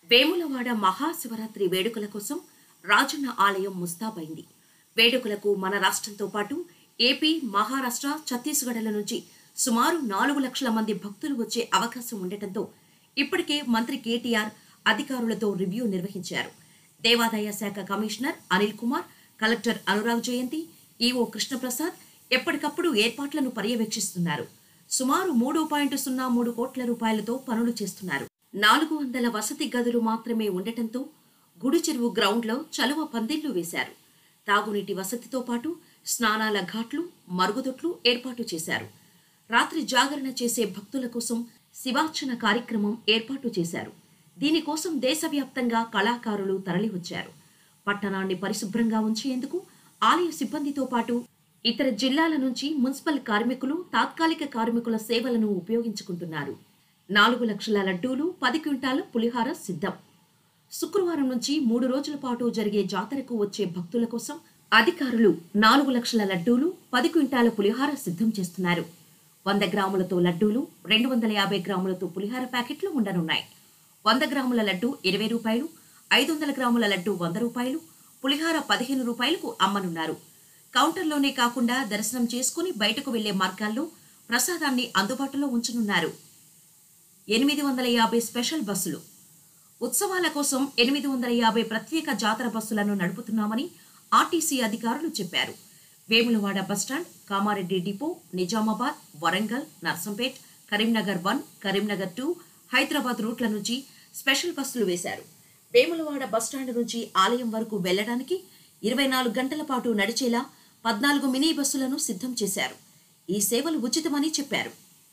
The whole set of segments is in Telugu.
వేములవాడ మహాశివరాత్రి వేడుకల కోసం రాజన్న ఆలయం ముస్తాబైంది వేడుకలకు మన రాష్ట్రంతో పాటు ఏపీ మహారాష్ట్ర ఛత్తీస్గఢ్ల నుంచి సుమారు నాలుగు లక్షల మంది భక్తులు వచ్చే అవకాశం ఉండటంతో ఇప్పటికే మంత్రి కేటీఆర్ అధికారులతో రివ్యూ నిర్వహించారు దేవాదాయ శాఖ commissioner Anil Kumar collector Anurag Jayanti EO Krishnaprasad ఎప్పటికప్పుడు ఏర్పాట్లను పర్యవేక్షిస్తున్నారు సుమారు మూడు పాయింట్ సున్నా మూడు కోట్ల రూపాయలతో పనులు చేస్తున్నారు నాలుగు వందల వసతి గదులు మాత్రమే ఉండటంతో గుడి చెరువు గ్రౌండ్లో చలువ పందిళ్లు వేశారు తాగునీటి వసతితో పాటు స్నానాల ఘాట్లు మరుగుదొట్లు ఏర్పాటు చేశారు రాత్రి జాగరణ చేసే భక్తుల కోసం శివార్చన కార్యక్రమం ఏర్పాటు చేశారు దీనికోసం దేశవ్యాప్తంగా కళాకారులు తరలివచ్చారు పట్టణాన్ని పరిశుభ్రంగా ఉంచేందుకు ఆలయ సిబ్బందితో పాటు ఇతర జిల్లాల నుంచి మున్సిపల్ కార్మికులు తాత్కాలిక కార్మికుల సేవలను ఉపయోగించుకుంటున్నారు నాలుగు లక్షల లడ్డూలు పది క్వింటాల పులిహార సిద్ధం శుక్రవారం నుంచి మూడు రోజుల పాటు జరిగే జాతరకు వచ్చే భక్తుల కోసం అధికారులు నాలుగు లక్షల లడ్డూలు పది క్వింటాల పులిహార సిద్ధం చేస్తున్నారు వంద గ్రాములతో లడ్డూలు రెండు వందల యాభై గ్రాములతో పులిహార ప్యాకెట్లు ఉండనున్నాయి వంద గ్రాముల లడ్డు ఇరవై రూపాయలు ఐదు వందల గ్రాముల లడ్డు వంద రూపాయలు పులిహార పదిహేను రూపాయలకు అమ్మనున్నారు కౌంటర్లోనే కాకుండా దర్శనం చేసుకుని బయటకు వెళ్లే మార్గాల్లో ప్రసాదాన్ని అందుబాటులో ఉంచనున్నారు ఎనిమిది వందల యాభై స్పెషల్ బస్సులు ఉత్సవాల కోసం ఎనిమిది వందల యాభై ప్రత్యేక జాతర బస్సులను నడుపుతున్నామని ఆర్టీసీ అధికారులు చెప్పారు Vemulawada bus stand Kamareddy depot Nizamabad Warangal Narsampet Karimnagar one Karimnagar two Hyderabad రూట్ల నుంచి స్పెషల్ బస్సులు వేశారు వేములవాడ బస్టాండ్ నుంచి ఆలయం వరకు వెళ్లడానికి ఇరవై నాలుగు గంటల పాటు నడిచేలా పద్నాలుగు మినీ బస్సులను సిద్ధం చేశారు ఈ సేవలు ఉచితమని చెప్పారు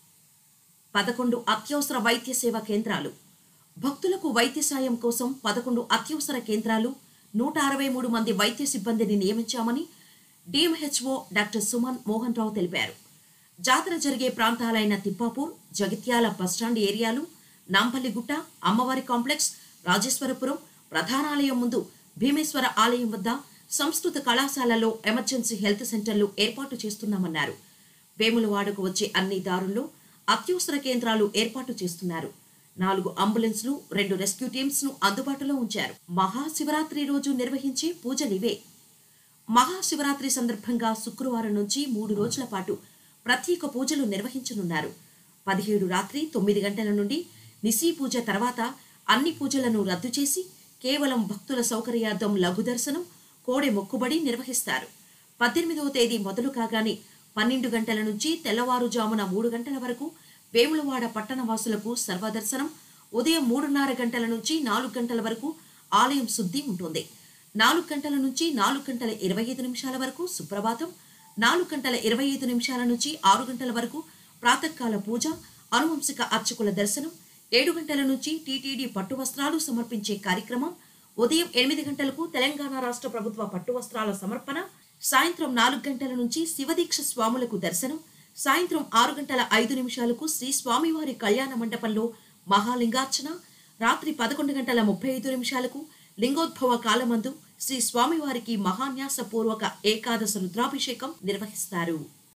పదకొండు అత్యవసర వైద్య సేవా కేంద్రాలు భక్తులకు వైద్య సాయం కోసం పదకొండు అత్యవసర కేంద్రాలు నూట అరవై మూడు మంది వైద్య సిబ్బందిని నియమించామని డిఎంహెచ్ఓ డాక్టర్ సుమన్ మోహన్ రావు తెలిపారు జాతర జరిగే ప్రాంతాలైన తిప్పాపూర్ జగిత్యాల బస్టాండ్ ఏరియాలు నాంపల్లిగుట్ట అమ్మవారి కాంప్లెక్స్ రాజేశ్వరపురం ప్రధానాలయం ముందు భీమేశ్వర ఆలయం వద్ద సంస్కృత కళాశాలలో ఎమర్జెన్సీ హెల్త్ సెంటర్లు ఏర్పాటు చేస్తున్నామన్నారు వేములవాడకు వచ్చే అన్ని దారుల్లో అత్యవసర కేంద్రాలు ఏర్పాటు చేస్తున్నారు నాలుగు అంబులెన్స్లు రెండు రెస్క్యూ టీమ్స్ ను అందుబాటులో ఉంచారు మహాశివరాత్రి రోజు నిర్వహించే పూజలివే మహాశివరాత్రి సందర్భంగా శుక్రవారం నుంచి మూడు రోజుల పాటు ప్రత్యేక పూజలు నిర్వహించనున్నారు పదిహేడు రాత్రి తొమ్మిది గంటల నుండి నిశీ పూజ తర్వాత అన్ని పూజలను రద్దు చేసి కేవలం భక్తుల సౌకర్యార్థం లఘు దర్శనం కోడె మొక్కుబడి నిర్వహిస్తారు పద్దెనిమిదవ తేదీ మొదలు కాగానే పన్నెండు గంటల నుంచి తెల్లవారుజామున మూడు గంటల వరకు వేములవాడ పట్టణవాసులకు సర్వదర్శనం ఉదయం మూడున్నర గంటల నుంచి నాలుగు గంటల వరకు ఆలయం శుద్ధి ఉంటుంది నాలుగు గంటల నుంచి నాలుగు గంటల ఇరవై ఐదు నిమిషాల వరకు సుప్రభాతం నాలుగు గంటల ఇరవై ఐదు నిమిషాల నుంచి ఆరు గంటల వరకు ప్రాతకాల పూజ అనువంశిక అర్చకుల దర్శనం ఏడు గంటల నుంచి టీటీడీ పట్టు వస్త్రాలు సమర్పించే కార్యక్రమం ఉదయం ఎనిమిది గంటలకు తెలంగాణ రాష్ట్ర ప్రభుత్వ పట్టు వస్త్రాల సమర్పణ సాయంత్రం నాలుగు గంటల నుంచి శివదీక్ష స్వాములకు దర్శనం సాయంత్రం ఆరు గంటల ఐదు నిమిషాలకు శ్రీ స్వామివారి కళ్యాణ మండపంలో మహాలింగార్చన రాత్రి పదకొండు గంటల ముప్పై ఐదు నిమిషాలకు లింగోద్భవ కాలమందు శ్రీ స్వామివారికి మహాన్యాస పూర్వక ఏకాదశ రుద్రాభిషేకం నిర్వహిస్తారు